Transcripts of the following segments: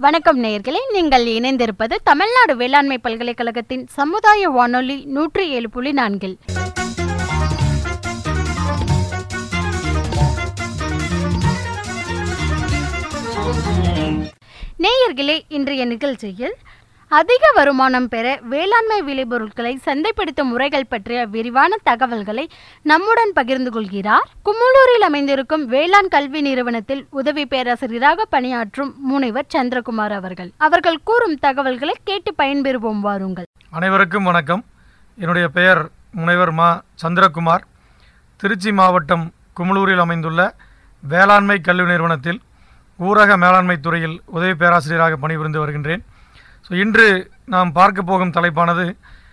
வணக்கம் நேயர்களே நீங்கள் இணைந்திருப்பது தமிழ்நாடு வேளாண்மை பல்கலைக்கழகத்தின் சமுதாய வானொலி நூற்றி ஏழு புள்ளி நான்கில் நேயர்களே இன்றைய நிகழ்ச்சியில் அதிக வருமானம் பெற வேளாண்மை விளைபொருட்களை சந்தைப்படுத்தும் முறைகள் பற்றிய விரிவான தகவல்களை நம்முடன் பகிர்ந்து கொள்கிறார் குமுளூரில் அமைந்திருக்கும் வேளாண் கல்வி நிறுவனத்தில் உதவி பேராசிரியராக பணியாற்றும் முனைவர் சந்திரகுமார் அவர்கள் அவர்கள் கூறும் தகவல்களை கேட்டு பயன்பெறுவோம் வாருங்கள் அனைவருக்கும் வணக்கம் என்னுடைய பெயர் முனைவர் மா சந்திரகுமார் திருச்சி மாவட்டம் குமுளூரில் அமைந்துள்ள வேளாண்மை கல்வி நிறுவனத்தில் ஊரக மேலாண்மை துறையில் உதவி பேராசிரியராக பணிபுரிந்து வருகின்றேன் ஸோ இன்று நாம் பார்க்க போகும் தலைப்பானது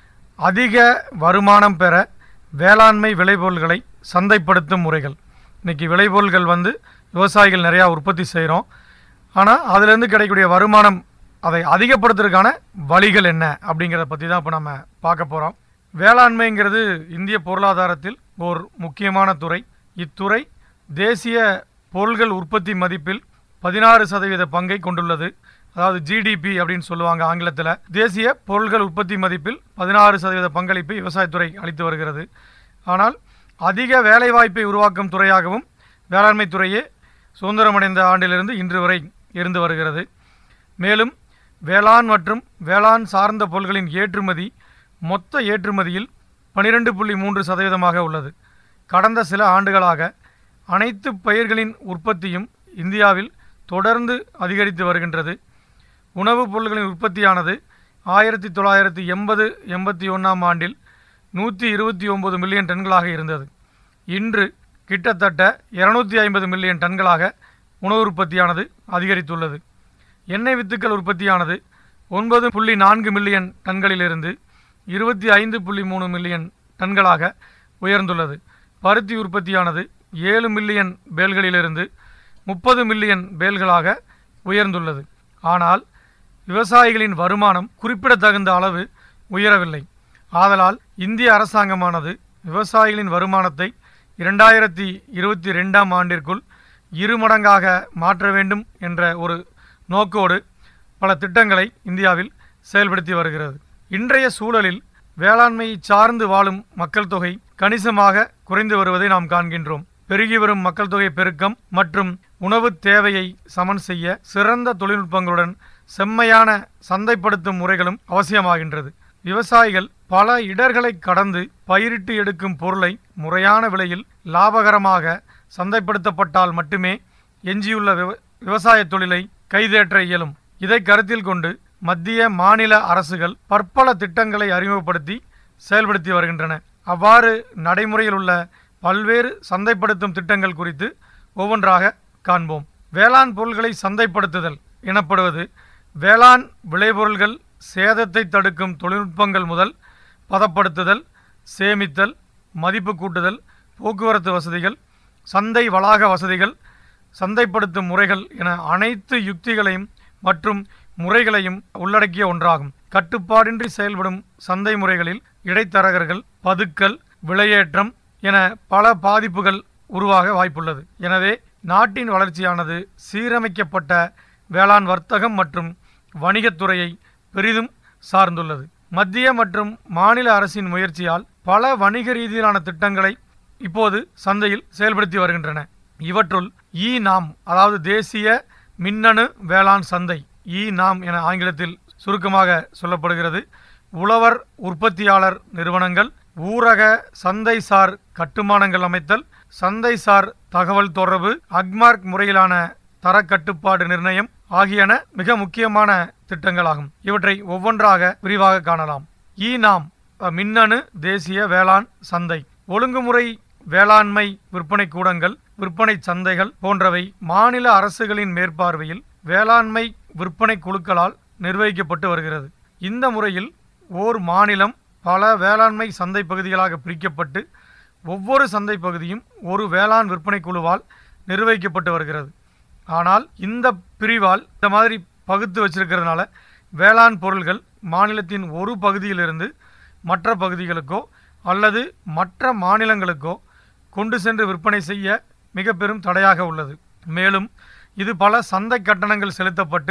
அதிக வருமானம் பெற வேளாண்மை விளைபொருள்களை சந்தைப்படுத்தும் முறைகள் இன்றைக்கி விளைபொருள்கள் வந்து விவசாயிகள் நிறையா உற்பத்தி செய்கிறோம் ஆனால் அதிலிருந்து கிடைக்கக்கூடிய வருமானம் அதை அதிகப்படுத்துறதுக்கான வழிகள் என்ன அப்படிங்கிறத பற்றி தான் இப்போ நம்ம பார்க்க போகிறோம் வேளாண்மைங்கிறது இந்திய பொருளாதாரத்தில் ஓர் முக்கியமான துறை இத்துறை தேசிய பொருள்கள் உற்பத்தி மதிப்பில் பதினாறு சதவீத பங்கை கொண்டுள்ளது அதாவது ஜிடிபி அப்படின்னு சொல்லுவாங்க ஆங்கிலத்தில் தேசிய பொருள்கள் உற்பத்தி மதிப்பில் பதினாறு சதவீத பங்களிப்பை விவசாயத்துறை அளித்து வருகிறது ஆனால் அதிக வேலைவாய்ப்பை உருவாக்கும் துறையாகவும் வேளாண்மை துறையே சுதந்திரமடைந்த ஆண்டிலிருந்து இன்று வரை இருந்து வருகிறது மேலும் வேளாண் மற்றும் வேளாண் சார்ந்த பொருள்களின் ஏற்றுமதி மொத்த ஏற்றுமதியில் பனிரெண்டு புள்ளி மூன்று சதவீதமாக உள்ளது கடந்த சில ஆண்டுகளாக அனைத்து பயிர்களின் உற்பத்தியும் இந்தியாவில் தொடர்ந்து அதிகரித்து வருகின்றது உணவுப் பொருள்களின் உற்பத்தியானது ஆயிரத்தி தொள்ளாயிரத்தி எண்பது எண்பத்தி ஒன்றாம் ஆண்டில் நூற்றி இருபத்தி ஒம்பது மில்லியன் டன்களாக இருந்தது இன்று கிட்டத்தட்ட இருநூத்தி ஐம்பது மில்லியன் டன்களாக உணவு உற்பத்தியானது அதிகரித்துள்ளது எண்ணெய் வித்துக்கள் உற்பத்தியானது ஒன்பது புள்ளி நான்கு மில்லியன் டன்களிலிருந்து இருபத்தி ஐந்து புள்ளி மூணு மில்லியன் டன்களாக உயர்ந்துள்ளது பருத்தி உற்பத்தியானது ஏழு மில்லியன் பேல்களிலிருந்து முப்பது மில்லியன் பேல்களாக உயர்ந்துள்ளது ஆனால் விவசாயிகளின் வருமானம் குறிப்பிடத்தகுந்த அளவு உயரவில்லை ஆதலால் இந்திய அரசாங்கமானது விவசாயிகளின் வருமானத்தை இரண்டாயிரத்தி இருபத்தி ரெண்டாம் ஆண்டிற்குள் இருமடங்காக மாற்ற வேண்டும் என்ற ஒரு நோக்கோடு பல திட்டங்களை இந்தியாவில் செயல்படுத்தி வருகிறது இன்றைய சூழலில் வேளாண்மையை சார்ந்து வாழும் மக்கள் தொகை கணிசமாக குறைந்து வருவதை நாம் காண்கின்றோம் பெருகி வரும் மக்கள் தொகை பெருக்கம் மற்றும் உணவு தேவையை சமன் செய்ய சிறந்த தொழில்நுட்பங்களுடன் செம்மையான சந்தைப்படுத்தும் முறைகளும் அவசியமாகின்றது விவசாயிகள் பல இடர்களை கடந்து பயிரிட்டு எடுக்கும் பொருளை முறையான விலையில் லாபகரமாக சந்தைப்படுத்தப்பட்டால் மட்டுமே எஞ்சியுள்ள விவ விவசாய தொழிலை கைதேற்ற இயலும் இதை கருத்தில் கொண்டு மத்திய மாநில அரசுகள் பற்பல திட்டங்களை அறிமுகப்படுத்தி செயல்படுத்தி வருகின்றன அவ்வாறு நடைமுறையில் உள்ள பல்வேறு சந்தைப்படுத்தும் திட்டங்கள் குறித்து ஒவ்வொன்றாக காண்போம் வேளாண் பொருள்களை சந்தைப்படுத்துதல் எனப்படுவது வேளாண் விளைபொருள்கள் சேதத்தை தடுக்கும் தொழில்நுட்பங்கள் முதல் பதப்படுத்துதல் சேமித்தல் மதிப்பு கூட்டுதல் போக்குவரத்து வசதிகள் சந்தை வளாக வசதிகள் சந்தைப்படுத்தும் முறைகள் என அனைத்து யுக்திகளையும் மற்றும் முறைகளையும் உள்ளடக்கிய ஒன்றாகும் கட்டுப்பாடின்றி செயல்படும் சந்தை முறைகளில் இடைத்தரகர்கள் பதுக்கல் விலையேற்றம் என பல பாதிப்புகள் உருவாக வாய்ப்புள்ளது எனவே நாட்டின் வளர்ச்சியானது சீரமைக்கப்பட்ட வேளாண் வர்த்தகம் மற்றும் வணிகத்துறையை பெரிதும் சார்ந்துள்ளது மத்திய மற்றும் மாநில அரசின் முயற்சியால் பல வணிக ரீதியிலான திட்டங்களை இப்போது சந்தையில் செயல்படுத்தி வருகின்றன இவற்றுள் இ நாம் அதாவது தேசிய மின்னணு வேளாண் சந்தை இ நாம் என ஆங்கிலத்தில் சுருக்கமாக சொல்லப்படுகிறது உழவர் உற்பத்தியாளர் நிறுவனங்கள் ஊரக சந்தைசார் கட்டுமானங்கள் அமைத்தல் சந்தைசார் தகவல் தொடர்பு அக்மார்க் முறையிலான தரக்கட்டுப்பாடு நிர்ணயம் ஆகியன மிக முக்கியமான திட்டங்களாகும் இவற்றை ஒவ்வொன்றாக விரிவாக காணலாம் இ நாம் மின்னணு தேசிய வேளாண் சந்தை ஒழுங்குமுறை வேளாண்மை விற்பனை கூடங்கள் விற்பனை சந்தைகள் போன்றவை மாநில அரசுகளின் மேற்பார்வையில் வேளாண்மை விற்பனை குழுக்களால் நிர்வகிக்கப்பட்டு வருகிறது இந்த முறையில் ஓர் மாநிலம் பல வேளாண்மை சந்தை பகுதிகளாக பிரிக்கப்பட்டு ஒவ்வொரு சந்தை பகுதியும் ஒரு வேளாண் விற்பனை குழுவால் நிர்வகிக்கப்பட்டு வருகிறது ஆனால் இந்த பிரிவால் இந்த மாதிரி பகுத்து வச்சிருக்கிறதுனால வேளாண் பொருள்கள் மாநிலத்தின் ஒரு பகுதியிலிருந்து மற்ற பகுதிகளுக்கோ அல்லது மற்ற மாநிலங்களுக்கோ கொண்டு சென்று விற்பனை செய்ய மிக பெரும் தடையாக உள்ளது மேலும் இது பல சந்தை கட்டணங்கள் செலுத்தப்பட்டு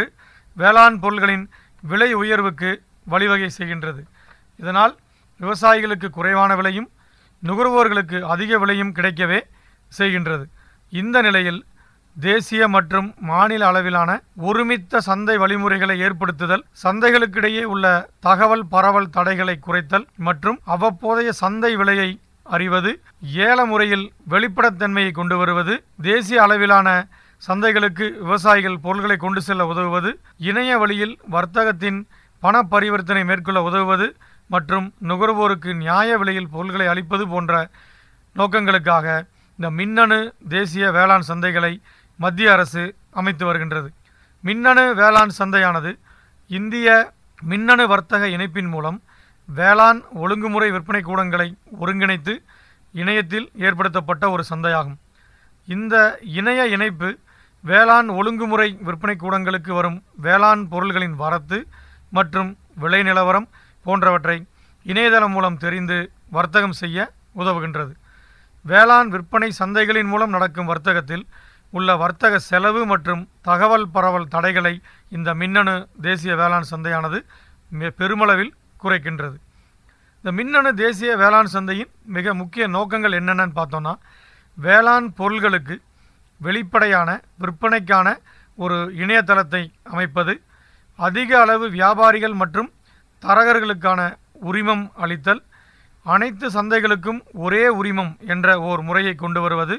வேளாண் பொருள்களின் விலை உயர்வுக்கு வழிவகை செய்கின்றது இதனால் விவசாயிகளுக்கு குறைவான விலையும் நுகர்வோர்களுக்கு அதிக விலையும் கிடைக்கவே செய்கின்றது இந்த நிலையில் தேசிய மற்றும் மாநில அளவிலான ஒருமித்த சந்தை வழிமுறைகளை ஏற்படுத்துதல் சந்தைகளுக்கிடையே உள்ள தகவல் பரவல் தடைகளை குறைத்தல் மற்றும் அவ்வப்போதைய சந்தை விலையை அறிவது ஏல முறையில் வெளிப்படைத்தன்மையை கொண்டு வருவது தேசிய அளவிலான சந்தைகளுக்கு விவசாயிகள் பொருட்களை கொண்டு செல்ல உதவுவது இணைய வழியில் வர்த்தகத்தின் பண பரிவர்த்தனை மேற்கொள்ள உதவுவது மற்றும் நுகர்வோருக்கு நியாய விலையில் பொருட்களை அளிப்பது போன்ற நோக்கங்களுக்காக இந்த மின்னணு தேசிய வேளாண் சந்தைகளை மத்திய அரசு அமைத்து வருகின்றது மின்னணு வேளாண் சந்தையானது இந்திய மின்னணு வர்த்தக இணைப்பின் மூலம் வேளாண் ஒழுங்குமுறை விற்பனை கூடங்களை ஒருங்கிணைத்து இணையத்தில் ஏற்படுத்தப்பட்ட ஒரு சந்தையாகும் இந்த இணைய இணைப்பு வேளாண் ஒழுங்குமுறை விற்பனை கூடங்களுக்கு வரும் வேளாண் பொருள்களின் வரத்து மற்றும் விலை நிலவரம் போன்றவற்றை இணையதளம் மூலம் தெரிந்து வர்த்தகம் செய்ய உதவுகின்றது வேளாண் விற்பனை சந்தைகளின் மூலம் நடக்கும் வர்த்தகத்தில் உள்ள வர்த்தக செலவு மற்றும் தகவல் பரவல் தடைகளை இந்த மின்னணு தேசிய வேளாண் சந்தையானது மிக பெருமளவில் குறைக்கின்றது இந்த மின்னணு தேசிய வேளாண் சந்தையின் மிக முக்கிய நோக்கங்கள் என்னென்னு பார்த்தோன்னா வேளாண் பொருள்களுக்கு வெளிப்படையான விற்பனைக்கான ஒரு இணையதளத்தை அமைப்பது அதிக அளவு வியாபாரிகள் மற்றும் தரகர்களுக்கான உரிமம் அளித்தல் அனைத்து சந்தைகளுக்கும் ஒரே உரிமம் என்ற ஓர் முறையை கொண்டு வருவது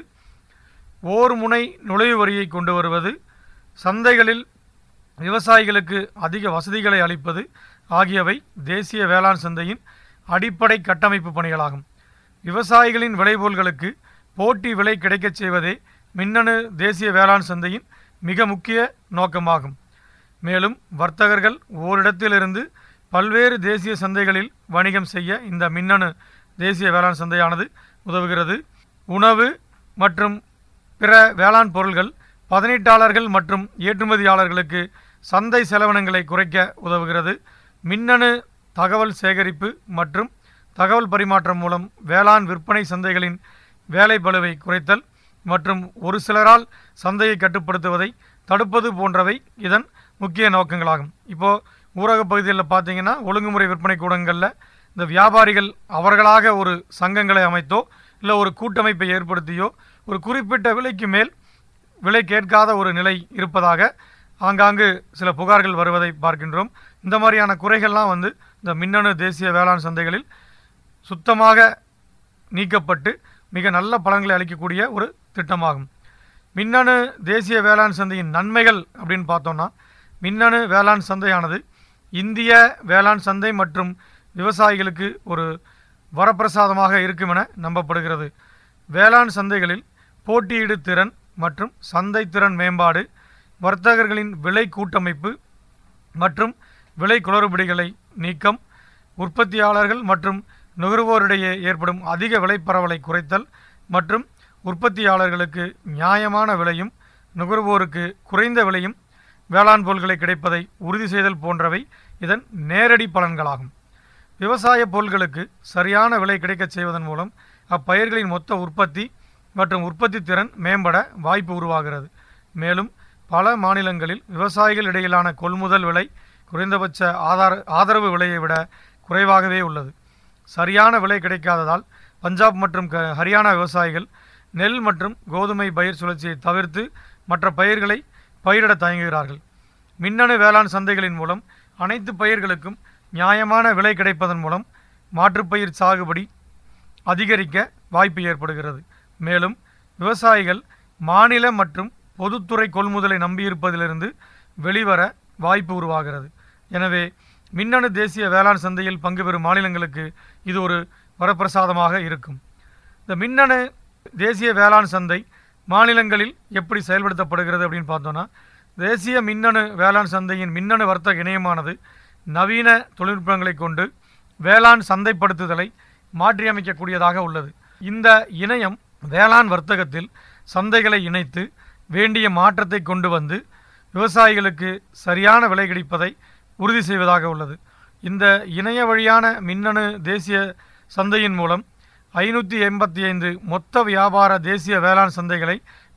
ஓர் முனை நுழைவு வரியை கொண்டு வருவது சந்தைகளில் விவசாயிகளுக்கு அதிக வசதிகளை அளிப்பது ஆகியவை தேசிய வேளாண் சந்தையின் அடிப்படை கட்டமைப்பு பணிகளாகும் விவசாயிகளின் விளைபொருள்களுக்கு போட்டி விலை கிடைக்கச் செய்வதே மின்னணு தேசிய வேளாண் சந்தையின் மிக முக்கிய நோக்கமாகும் மேலும் வர்த்தகர்கள் ஓரிடத்திலிருந்து பல்வேறு தேசிய சந்தைகளில் வணிகம் செய்ய இந்த மின்னணு தேசிய வேளாண் சந்தையானது உதவுகிறது உணவு மற்றும் பிற வேளாண் பொருள்கள் பதனீட்டாளர்கள் மற்றும் ஏற்றுமதியாளர்களுக்கு சந்தை செலவினங்களை குறைக்க உதவுகிறது மின்னணு தகவல் சேகரிப்பு மற்றும் தகவல் பரிமாற்றம் மூலம் வேளாண் விற்பனை சந்தைகளின் வேலை பளுவை குறைத்தல் மற்றும் ஒரு சிலரால் சந்தையை கட்டுப்படுத்துவதை தடுப்பது போன்றவை இதன் முக்கிய நோக்கங்களாகும் இப்போது ஊரக பகுதிகளில் பார்த்தீங்கன்னா ஒழுங்குமுறை விற்பனை கூடங்களில் இந்த வியாபாரிகள் அவர்களாக ஒரு சங்கங்களை அமைத்தோ இல்லை ஒரு கூட்டமைப்பை ஏற்படுத்தியோ ஒரு குறிப்பிட்ட விலைக்கு மேல் விலை கேட்காத ஒரு நிலை இருப்பதாக ஆங்காங்கு சில புகார்கள் வருவதை பார்க்கின்றோம் இந்த மாதிரியான குறைகள்லாம் வந்து இந்த மின்னணு தேசிய வேளாண் சந்தைகளில் சுத்தமாக நீக்கப்பட்டு மிக நல்ல பலன்களை அளிக்கக்கூடிய ஒரு திட்டமாகும் மின்னணு தேசிய வேளாண் சந்தையின் நன்மைகள் அப்படின்னு பார்த்தோம்னா மின்னணு வேளாண் சந்தையானது இந்திய வேளாண் சந்தை மற்றும் விவசாயிகளுக்கு ஒரு வரப்பிரசாதமாக இருக்கும் என நம்பப்படுகிறது வேளாண் சந்தைகளில் போட்டியிடு திறன் மற்றும் சந்தை திறன் மேம்பாடு வர்த்தகர்களின் விலை கூட்டமைப்பு மற்றும் விலை குளறுபடிகளை நீக்கம் உற்பத்தியாளர்கள் மற்றும் நுகர்வோரிடையே ஏற்படும் அதிக விலை பரவலை குறைத்தல் மற்றும் உற்பத்தியாளர்களுக்கு நியாயமான விலையும் நுகர்வோருக்கு குறைந்த விலையும் வேளாண் பொருட்களை கிடைப்பதை உறுதி செய்தல் போன்றவை இதன் நேரடி பலன்களாகும் விவசாய பொருட்களுக்கு சரியான விலை கிடைக்கச் செய்வதன் மூலம் அப்பயிர்களின் மொத்த உற்பத்தி மற்றும் உற்பத்தி திறன் மேம்பட வாய்ப்பு உருவாகிறது மேலும் பல மாநிலங்களில் விவசாயிகள் இடையிலான கொள்முதல் விலை குறைந்தபட்ச ஆதார ஆதரவு விலையை விட குறைவாகவே உள்ளது சரியான விலை கிடைக்காததால் பஞ்சாப் மற்றும் க ஹரியானா விவசாயிகள் நெல் மற்றும் கோதுமை பயிர் சுழற்சியை தவிர்த்து மற்ற பயிர்களை பயிரிட தயங்குகிறார்கள் மின்னணு வேளாண் சந்தைகளின் மூலம் அனைத்து பயிர்களுக்கும் நியாயமான விலை கிடைப்பதன் மூலம் மாற்றுப்பயிர் சாகுபடி அதிகரிக்க வாய்ப்பு ஏற்படுகிறது மேலும் விவசாயிகள் மாநில மற்றும் பொதுத்துறை கொள்முதலை நம்பியிருப்பதிலிருந்து வெளிவர வாய்ப்பு உருவாகிறது எனவே மின்னணு தேசிய வேளாண் சந்தையில் பங்கு பெறும் மாநிலங்களுக்கு இது ஒரு வரப்பிரசாதமாக இருக்கும் இந்த மின்னணு தேசிய வேளாண் சந்தை மாநிலங்களில் எப்படி செயல்படுத்தப்படுகிறது அப்படின்னு பார்த்தோன்னா தேசிய மின்னணு வேளாண் சந்தையின் மின்னணு வர்த்தக இணையமானது நவீன தொழில்நுட்பங்களை கொண்டு வேளாண் சந்தைப்படுத்துதலை மாற்றியமைக்கக்கூடியதாக உள்ளது இந்த இணையம் வேளாண் வர்த்தகத்தில் சந்தைகளை இணைத்து வேண்டிய மாற்றத்தை கொண்டு வந்து விவசாயிகளுக்கு சரியான விலை கிடைப்பதை உறுதி செய்வதாக உள்ளது இந்த இணைய வழியான மின்னணு தேசிய சந்தையின் மூலம் ஐநூற்றி எண்பத்தி ஐந்து மொத்த வியாபார தேசிய வேளாண் சந்தைகளை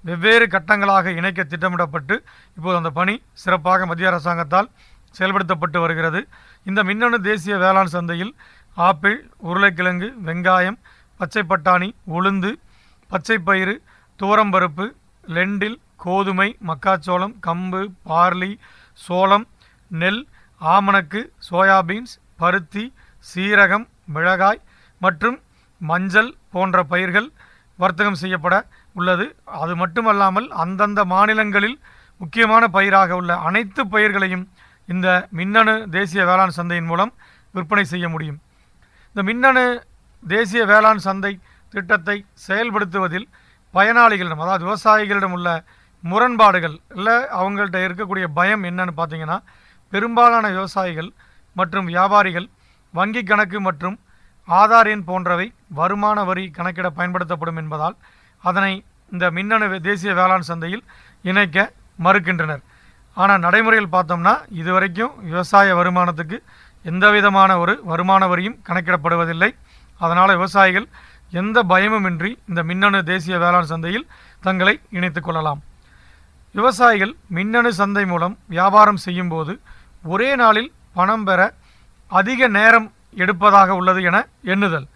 வெவ்வேறு கட்டங்களாக இணைக்க திட்டமிடப்பட்டு இப்போது அந்த பணி சிறப்பாக மத்திய அரசாங்கத்தால் செயல்படுத்தப்பட்டு வருகிறது இந்த மின்னணு தேசிய வேளாண் சந்தையில் ஆப்பிள் உருளைக்கிழங்கு வெங்காயம் பச்சை பட்டாணி உளுந்து பச்சை பயிறு துவரம்பருப்பு லெண்டில் கோதுமை மக்காச்சோளம் கம்பு பார்லி சோளம் நெல் ஆமணக்கு சோயாபீன்ஸ் பருத்தி சீரகம் மிளகாய் மற்றும் மஞ்சள் போன்ற பயிர்கள் வர்த்தகம் செய்யப்பட உள்ளது அது மட்டுமல்லாமல் அந்தந்த மாநிலங்களில் முக்கியமான பயிராக உள்ள அனைத்து பயிர்களையும் இந்த மின்னணு தேசிய வேளாண் சந்தையின் மூலம் விற்பனை செய்ய முடியும் இந்த மின்னணு தேசிய வேளாண் சந்தை திட்டத்தை செயல்படுத்துவதில் பயனாளிகளிடம் அதாவது விவசாயிகளிடம் உள்ள முரண்பாடுகள் இல்லை அவங்கள்ட்ட இருக்கக்கூடிய பயம் என்னன்னு பார்த்தீங்கன்னா பெரும்பாலான விவசாயிகள் மற்றும் வியாபாரிகள் வங்கி கணக்கு மற்றும் ஆதார் எண் போன்றவை வருமான வரி கணக்கிட பயன்படுத்தப்படும் என்பதால் அதனை இந்த மின்னணு வே- தேசிய வேளாண் சந்தையில் இணைக்க மறுக்கின்றனர் ஆனால் நடைமுறையில் பார்த்தோம்னா இதுவரைக்கும் விவசாய வருமானத்துக்கு எந்த விதமான ஒரு வருமான வரியும் கணக்கிடப்படுவதில்லை அதனால் விவசாயிகள் எந்த பயமுமின்றி இந்த மின்னணு தேசிய வேளாண் சந்தையில் தங்களை இணைத்துக் கொள்ளலாம் விவசாயிகள் மின்னணு சந்தை மூலம் வியாபாரம் செய்யும்போது ஒரே நாளில் பணம் பெற அதிக நேரம் எடுப்பதாக உள்ளது என எண்ணுதல்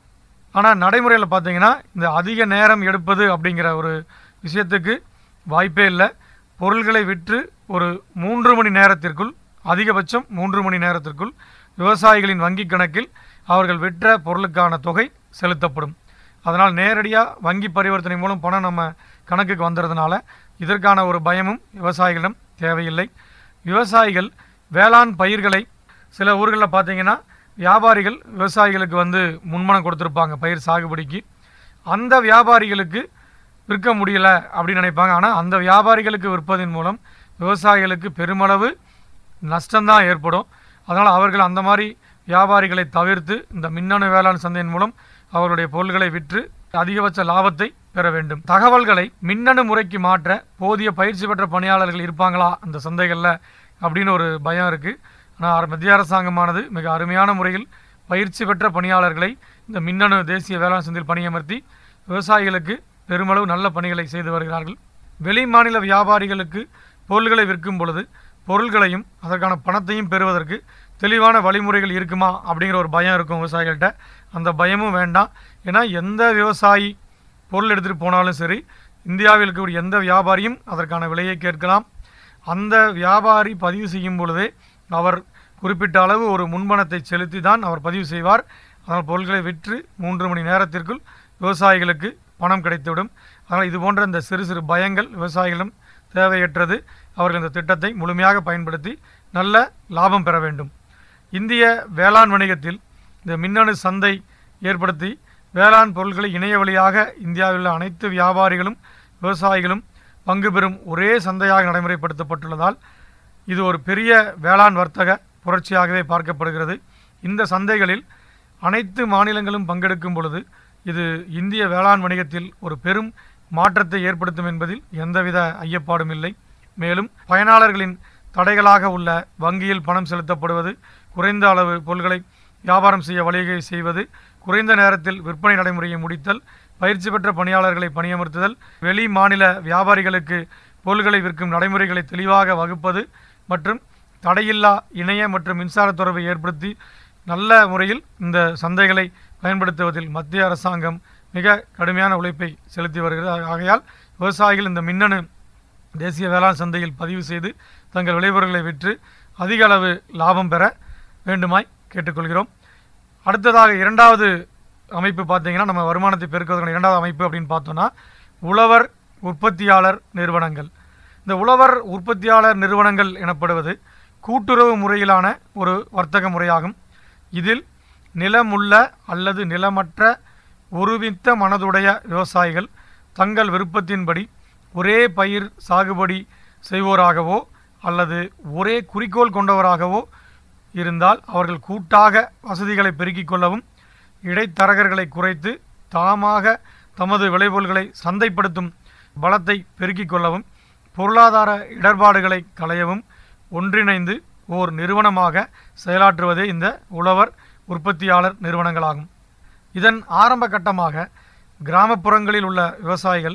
ஆனால் நடைமுறையில் பார்த்தீங்கன்னா இந்த அதிக நேரம் எடுப்பது அப்படிங்கிற ஒரு விஷயத்துக்கு வாய்ப்பே இல்லை பொருள்களை விற்று ஒரு மூன்று மணி நேரத்திற்குள் அதிகபட்சம் மூன்று மணி நேரத்திற்குள் விவசாயிகளின் வங்கி கணக்கில் அவர்கள் விற்ற பொருளுக்கான தொகை செலுத்தப்படும் அதனால் நேரடியாக வங்கி பரிவர்த்தனை மூலம் பணம் நம்ம கணக்குக்கு வந்துடுறதுனால இதற்கான ஒரு பயமும் விவசாயிகளிடம் தேவையில்லை விவசாயிகள் வேளாண் பயிர்களை சில ஊர்களில் பார்த்தீங்கன்னா வியாபாரிகள் விவசாயிகளுக்கு வந்து முன்மனம் கொடுத்துருப்பாங்க பயிர் சாகுபடிக்கு அந்த வியாபாரிகளுக்கு விற்க முடியல அப்படின்னு நினைப்பாங்க ஆனால் அந்த வியாபாரிகளுக்கு விற்பதன் மூலம் விவசாயிகளுக்கு பெருமளவு நஷ்டம்தான் ஏற்படும் அதனால் அவர்கள் அந்த மாதிரி வியாபாரிகளை தவிர்த்து இந்த மின்னணு வேளாண் சந்தையின் மூலம் அவர்களுடைய பொருள்களை விற்று அதிகபட்ச லாபத்தை பெற வேண்டும் தகவல்களை மின்னணு முறைக்கு மாற்ற போதிய பயிற்சி பெற்ற பணியாளர்கள் இருப்பாங்களா அந்த சந்தைகளில் அப்படின்னு ஒரு பயம் இருக்குது ஆனால் மத்திய அரசாங்கமானது மிக அருமையான முறையில் பயிற்சி பெற்ற பணியாளர்களை இந்த மின்னணு தேசிய வேளாண் சந்தையில் பணியமர்த்தி விவசாயிகளுக்கு பெருமளவு நல்ல பணிகளை செய்து வருகிறார்கள் வெளி மாநில வியாபாரிகளுக்கு பொருள்களை விற்கும் பொழுது பொருள்களையும் அதற்கான பணத்தையும் பெறுவதற்கு தெளிவான வழிமுறைகள் இருக்குமா அப்படிங்கிற ஒரு பயம் இருக்கும் விவசாயிகள்கிட்ட அந்த பயமும் வேண்டாம் ஏன்னா எந்த விவசாயி பொருள் எடுத்துகிட்டு போனாலும் சரி இந்தியாவில் இருக்கக்கூடிய எந்த வியாபாரியும் அதற்கான விலையை கேட்கலாம் அந்த வியாபாரி பதிவு செய்யும் பொழுதே அவர் குறிப்பிட்ட அளவு ஒரு முன்பணத்தை செலுத்தி தான் அவர் பதிவு செய்வார் அதனால் பொருட்களை விற்று மூன்று மணி நேரத்திற்குள் விவசாயிகளுக்கு பணம் கிடைத்துவிடும் அதனால் இது போன்ற இந்த சிறு சிறு பயங்கள் விவசாயிகளிடம் தேவையற்றது அவர்கள் இந்த திட்டத்தை முழுமையாக பயன்படுத்தி நல்ல லாபம் பெற வேண்டும் இந்திய வேளாண் வணிகத்தில் இந்த மின்னணு சந்தை ஏற்படுத்தி வேளாண் பொருட்களை இணைய வழியாக இந்தியாவில் உள்ள அனைத்து வியாபாரிகளும் விவசாயிகளும் பங்கு பெறும் ஒரே சந்தையாக நடைமுறைப்படுத்தப்பட்டுள்ளதால் இது ஒரு பெரிய வேளாண் வர்த்தக புரட்சியாகவே பார்க்கப்படுகிறது இந்த சந்தைகளில் அனைத்து மாநிலங்களும் பங்கெடுக்கும் பொழுது இது இந்திய வேளாண் வணிகத்தில் ஒரு பெரும் மாற்றத்தை ஏற்படுத்தும் என்பதில் எந்தவித ஐயப்பாடும் இல்லை மேலும் பயனாளர்களின் தடைகளாக உள்ள வங்கியில் பணம் செலுத்தப்படுவது குறைந்த அளவு பொருட்களை வியாபாரம் செய்ய வழிவகை செய்வது குறைந்த நேரத்தில் விற்பனை நடைமுறையை முடித்தல் பயிற்சி பெற்ற பணியாளர்களை பணியமர்த்துதல் வெளி மாநில வியாபாரிகளுக்கு பொருட்களை விற்கும் நடைமுறைகளை தெளிவாக வகுப்பது மற்றும் தடையில்லா இணைய மற்றும் மின்சார தொடர்பை ஏற்படுத்தி நல்ல முறையில் இந்த சந்தைகளை பயன்படுத்துவதில் மத்திய அரசாங்கம் மிக கடுமையான உழைப்பை செலுத்தி வருகிறது ஆகையால் விவசாயிகள் இந்த மின்னணு தேசிய வேளாண் சந்தையில் பதிவு செய்து தங்கள் விளைபொருட்களை விற்று அதிக அளவு லாபம் பெற வேண்டுமாய் கேட்டுக்கொள்கிறோம் அடுத்ததாக இரண்டாவது அமைப்பு பார்த்தீங்கன்னா நம்ம வருமானத்தை பெருக்குவதற்கான இரண்டாவது அமைப்பு அப்படின்னு பார்த்தோன்னா உழவர் உற்பத்தியாளர் நிறுவனங்கள் இந்த உழவர் உற்பத்தியாளர் நிறுவனங்கள் எனப்படுவது கூட்டுறவு முறையிலான ஒரு வர்த்தக முறையாகும் இதில் நிலமுள்ள அல்லது நிலமற்ற ஒருமித்த மனதுடைய விவசாயிகள் தங்கள் விருப்பத்தின்படி ஒரே பயிர் சாகுபடி செய்வோராகவோ அல்லது ஒரே குறிக்கோள் கொண்டவராகவோ இருந்தால் அவர்கள் கூட்டாக வசதிகளை பெருக்கிக் கொள்ளவும் இடைத்தரகர்களை குறைத்து தாமாக தமது விளைபொருள்களை சந்தைப்படுத்தும் பலத்தை பெருக்கிக் கொள்ளவும் பொருளாதார இடர்பாடுகளை களையவும் ஒன்றிணைந்து ஓர் நிறுவனமாக செயலாற்றுவதே இந்த உழவர் உற்பத்தியாளர் நிறுவனங்களாகும் இதன் ஆரம்ப கட்டமாக கிராமப்புறங்களில் உள்ள விவசாயிகள்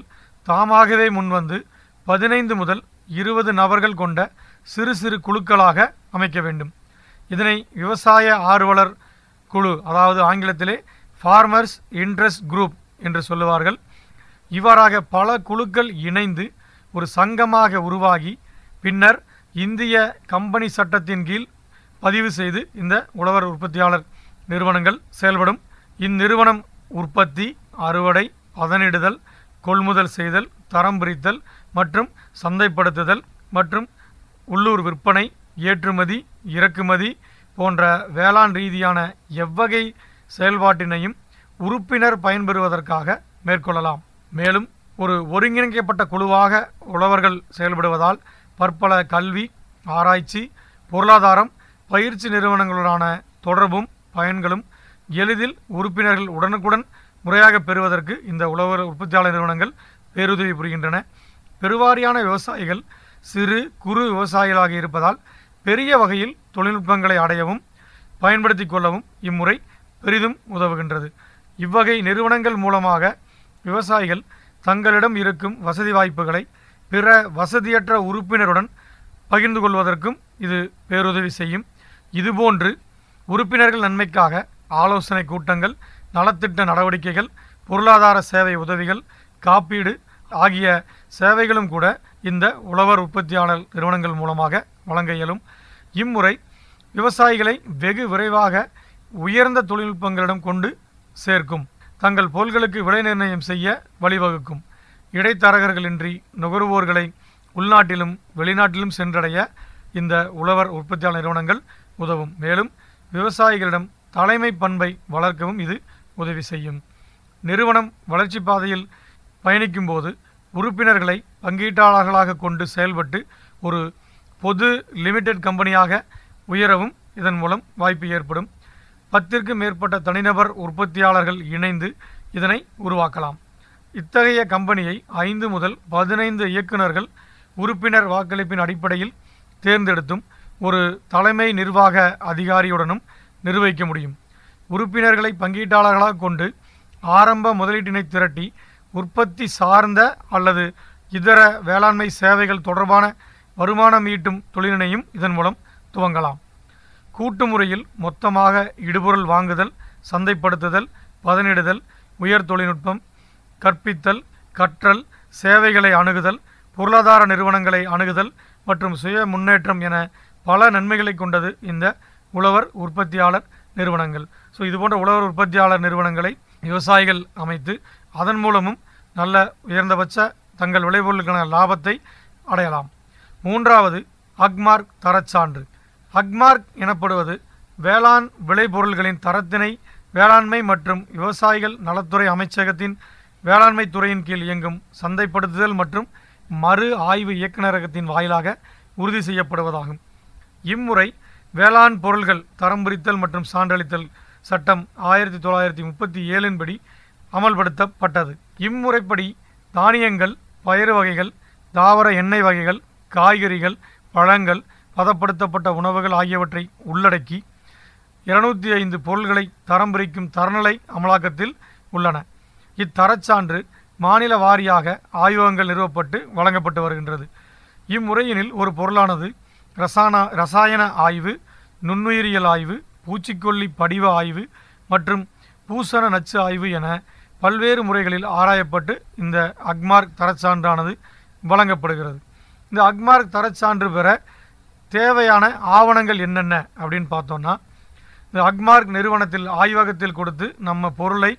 தாமாகவே முன்வந்து பதினைந்து முதல் இருபது நபர்கள் கொண்ட சிறு சிறு குழுக்களாக அமைக்க வேண்டும் இதனை விவசாய ஆர்வலர் குழு அதாவது ஆங்கிலத்திலே ஃபார்மர்ஸ் இன்ட்ரெஸ்ட் குரூப் என்று சொல்லுவார்கள் இவ்வாறாக பல குழுக்கள் இணைந்து ஒரு சங்கமாக உருவாகி பின்னர் இந்திய கம்பெனி சட்டத்தின் கீழ் பதிவு செய்து இந்த உழவர் உற்பத்தியாளர் நிறுவனங்கள் செயல்படும் இந்நிறுவனம் உற்பத்தி அறுவடை பதனிடுதல் கொள்முதல் செய்தல் தரம் பிரித்தல் மற்றும் சந்தைப்படுத்துதல் மற்றும் உள்ளூர் விற்பனை ஏற்றுமதி இறக்குமதி போன்ற வேளாண் ரீதியான எவ்வகை செயல்பாட்டினையும் உறுப்பினர் பயன்பெறுவதற்காக மேற்கொள்ளலாம் மேலும் ஒரு ஒருங்கிணைக்கப்பட்ட குழுவாக உழவர்கள் செயல்படுவதால் பற்பல கல்வி ஆராய்ச்சி பொருளாதாரம் பயிற்சி நிறுவனங்களுடனான தொடர்பும் பயன்களும் எளிதில் உறுப்பினர்கள் உடனுக்குடன் முறையாக பெறுவதற்கு இந்த உழவர் உற்பத்தியாளர் நிறுவனங்கள் பேருதவி புரிகின்றன பெருவாரியான விவசாயிகள் சிறு குறு விவசாயிகளாக இருப்பதால் பெரிய வகையில் தொழில்நுட்பங்களை அடையவும் பயன்படுத்தி கொள்ளவும் இம்முறை பெரிதும் உதவுகின்றது இவ்வகை நிறுவனங்கள் மூலமாக விவசாயிகள் தங்களிடம் இருக்கும் வசதி வாய்ப்புகளை பிற வசதியற்ற உறுப்பினருடன் பகிர்ந்து கொள்வதற்கும் இது பேருதவி செய்யும் இதுபோன்று உறுப்பினர்கள் நன்மைக்காக ஆலோசனை கூட்டங்கள் நலத்திட்ட நடவடிக்கைகள் பொருளாதார சேவை உதவிகள் காப்பீடு ஆகிய சேவைகளும் கூட இந்த உழவர் உற்பத்தியாளர் நிறுவனங்கள் மூலமாக வழங்க இயலும் இம்முறை விவசாயிகளை வெகு விரைவாக உயர்ந்த தொழில்நுட்பங்களிடம் கொண்டு சேர்க்கும் தங்கள் பொருள்களுக்கு விலை நிர்ணயம் செய்ய வழிவகுக்கும் இடைத்தரகர்களின்றி நுகர்வோர்களை உள்நாட்டிலும் வெளிநாட்டிலும் சென்றடைய இந்த உழவர் உற்பத்தியாளர் நிறுவனங்கள் உதவும் மேலும் விவசாயிகளிடம் தலைமை பண்பை வளர்க்கவும் இது உதவி செய்யும் நிறுவனம் வளர்ச்சி பாதையில் பயணிக்கும்போது உறுப்பினர்களை பங்கீட்டாளர்களாக கொண்டு செயல்பட்டு ஒரு பொது லிமிடெட் கம்பெனியாக உயரவும் இதன் மூலம் வாய்ப்பு ஏற்படும் பத்திற்கு மேற்பட்ட தனிநபர் உற்பத்தியாளர்கள் இணைந்து இதனை உருவாக்கலாம் இத்தகைய கம்பெனியை ஐந்து முதல் பதினைந்து இயக்குநர்கள் உறுப்பினர் வாக்களிப்பின் அடிப்படையில் தேர்ந்தெடுத்தும் ஒரு தலைமை நிர்வாக அதிகாரியுடனும் நிர்வகிக்க முடியும் உறுப்பினர்களை பங்கீட்டாளர்களாக கொண்டு ஆரம்ப முதலீட்டினை திரட்டி உற்பத்தி சார்ந்த அல்லது இதர வேளாண்மை சேவைகள் தொடர்பான வருமானம் ஈட்டும் தொழிலினையும் இதன் மூலம் துவங்கலாம் கூட்டு முறையில் மொத்தமாக இடுபொருள் வாங்குதல் சந்தைப்படுத்துதல் பதனிடுதல் உயர் தொழில்நுட்பம் கற்பித்தல் கற்றல் சேவைகளை அணுகுதல் பொருளாதார நிறுவனங்களை அணுகுதல் மற்றும் சுய முன்னேற்றம் என பல நன்மைகளை கொண்டது இந்த உழவர் உற்பத்தியாளர் நிறுவனங்கள் ஸோ இது போன்ற உழவர் உற்பத்தியாளர் நிறுவனங்களை விவசாயிகள் அமைத்து அதன் மூலமும் நல்ல உயர்ந்தபட்ச தங்கள் விளைபொருளுக்கான லாபத்தை அடையலாம் மூன்றாவது அக்மார்க் தரச்சான்று அக்மார்க் எனப்படுவது வேளாண் விளைபொருள்களின் தரத்தினை வேளாண்மை மற்றும் விவசாயிகள் நலத்துறை அமைச்சகத்தின் வேளாண்மை துறையின் கீழ் இயங்கும் சந்தைப்படுத்துதல் மற்றும் மறு ஆய்வு இயக்குநரகத்தின் வாயிலாக உறுதி செய்யப்படுவதாகும் இம்முறை வேளாண் பொருள்கள் தரம் பிரித்தல் மற்றும் சான்றளித்தல் சட்டம் ஆயிரத்தி தொள்ளாயிரத்தி முப்பத்தி ஏழின்படி அமல்படுத்தப்பட்டது இம்முறைப்படி தானியங்கள் பயறு வகைகள் தாவர எண்ணெய் வகைகள் காய்கறிகள் பழங்கள் பதப்படுத்தப்பட்ட உணவுகள் ஆகியவற்றை உள்ளடக்கி இருநூத்தி ஐந்து பொருள்களை தரம் பிரிக்கும் தரநிலை அமலாக்கத்தில் உள்ளன இத்தரச்சான்று மாநில வாரியாக ஆய்வகங்கள் நிறுவப்பட்டு வழங்கப்பட்டு வருகின்றது இம்முறையினில் ஒரு பொருளானது ரசாயன ரசாயன ஆய்வு நுண்ணுயிரியல் ஆய்வு பூச்சிக்கொல்லி படிவ ஆய்வு மற்றும் பூசண நச்சு ஆய்வு என பல்வேறு முறைகளில் ஆராயப்பட்டு இந்த அக்மார்க் தரச்சான்றானது வழங்கப்படுகிறது இந்த அக்மார்க் தரச்சான்று பெற தேவையான ஆவணங்கள் என்னென்ன அப்படின்னு பார்த்தோம்னா இந்த அக்மார்க் நிறுவனத்தில் ஆய்வகத்தில் கொடுத்து நம்ம பொருளை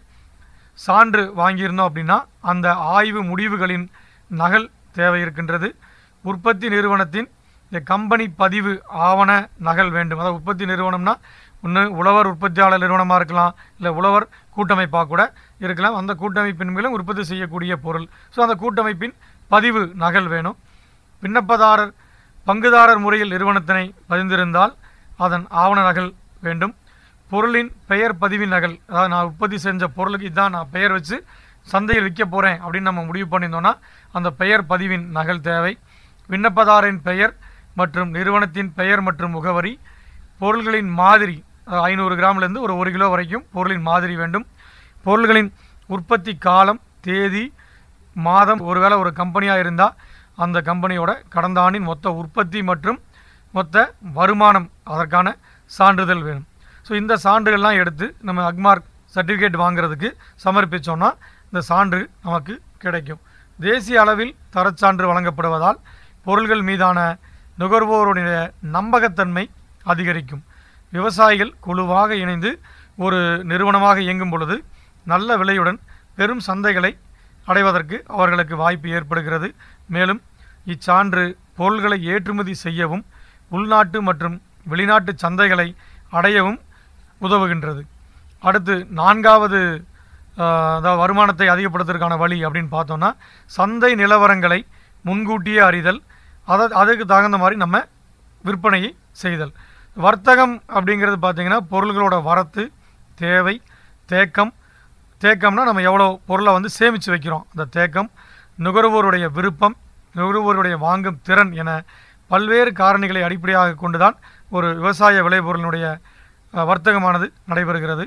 சான்று வாங்கியிருந்தோம் அப்படின்னா அந்த ஆய்வு முடிவுகளின் நகல் தேவை இருக்கின்றது உற்பத்தி நிறுவனத்தின் இந்த கம்பெனி பதிவு ஆவண நகல் வேண்டும் அதாவது உற்பத்தி நிறுவனம்னா ஒன்று உழவர் உற்பத்தியாளர் நிறுவனமாக இருக்கலாம் இல்லை உழவர் கூட்டமைப்பாக கூட இருக்கலாம் அந்த கூட்டமைப்பின் மூலம் உற்பத்தி செய்யக்கூடிய பொருள் ஸோ அந்த கூட்டமைப்பின் பதிவு நகல் வேணும் விண்ணப்பதாரர் பங்குதாரர் முறையில் நிறுவனத்தினை பதிந்திருந்தால் அதன் ஆவண நகல் வேண்டும் பொருளின் பெயர் பதிவின் நகல் அதாவது நான் உற்பத்தி செஞ்ச பொருளுக்கு இதான் நான் பெயர் வச்சு சந்தையில் விற்க போகிறேன் அப்படின்னு நம்ம முடிவு பண்ணியிருந்தோம்னா அந்த பெயர் பதிவின் நகல் தேவை விண்ணப்பதாரின் பெயர் மற்றும் நிறுவனத்தின் பெயர் மற்றும் முகவரி பொருள்களின் மாதிரி ஐநூறு கிராம்லேருந்து ஒரு ஒரு கிலோ வரைக்கும் பொருளின் மாதிரி வேண்டும் பொருள்களின் உற்பத்தி காலம் தேதி மாதம் ஒருவேளை ஒரு கம்பெனியாக இருந்தால் அந்த கம்பெனியோட கடந்த ஆண்டின் மொத்த உற்பத்தி மற்றும் மொத்த வருமானம் அதற்கான சான்றிதழ் வேணும் ஸோ இந்த சான்றுகள்லாம் எடுத்து நம்ம அக்மார்க் சர்டிஃபிகேட் வாங்குறதுக்கு சமர்ப்பித்தோம்னா இந்த சான்று நமக்கு கிடைக்கும் தேசிய அளவில் தரச்சான்று வழங்கப்படுவதால் பொருள்கள் மீதான நுகர்வோருடைய நம்பகத்தன்மை அதிகரிக்கும் விவசாயிகள் குழுவாக இணைந்து ஒரு நிறுவனமாக இயங்கும் பொழுது நல்ல விலையுடன் பெரும் சந்தைகளை அடைவதற்கு அவர்களுக்கு வாய்ப்பு ஏற்படுகிறது மேலும் இச்சான்று பொருள்களை ஏற்றுமதி செய்யவும் உள்நாட்டு மற்றும் வெளிநாட்டு சந்தைகளை அடையவும் உதவுகின்றது அடுத்து நான்காவது ஆஹ், அதாவது வருமானத்தை அதிகப்படுத்துவதற்கான வழி அப்படின்னு பார்த்தோம்னா சந்தை நிலவரங்களை முன்கூட்டியே அறிதல் அதை அதுக்கு தகுந்த மாதிரி நம்ம விற்பனையை செய்தல் வர்த்தகம் அப்படிங்கிறது பார்த்தீங்கன்னா பொருள்களோட வரத்து தேவை தேக்கம் தேக்கம்னா நம்ம எவ்வளோ பொருளை வந்து சேமித்து வைக்கிறோம் அந்த தேக்கம் நுகர்வோருடைய விருப்பம் நுகர்வோருடைய வாங்கும் திறன் என பல்வேறு காரணிகளை அடிப்படையாக கொண்டுதான் ஒரு விவசாய விளைபொருளினுடைய அஹ், வர்த்தகமானது நடைபெறுகிறது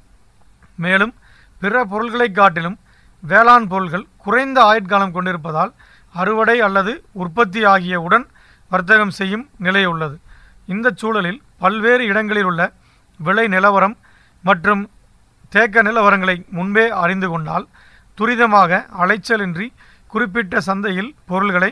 மேலும் பிற பொருள்களை காட்டிலும் வேளாண் பொருள்கள் குறைந்த ஆயுட்காலம் கொண்டிருப்பதால் அறுவடை அல்லது உற்பத்தி ஆகியவுடன் வர்த்தகம் செய்யும் நிலை உள்ளது இந்த சூழலில் பல்வேறு இடங்களில் உள்ள விலை நிலவரம் மற்றும் தேக்க நிலவரங்களை முன்பே அறிந்து கொண்டால் துரிதமாக அலைச்சலின்றி குறிப்பிட்ட சந்தையில் பொருள்களை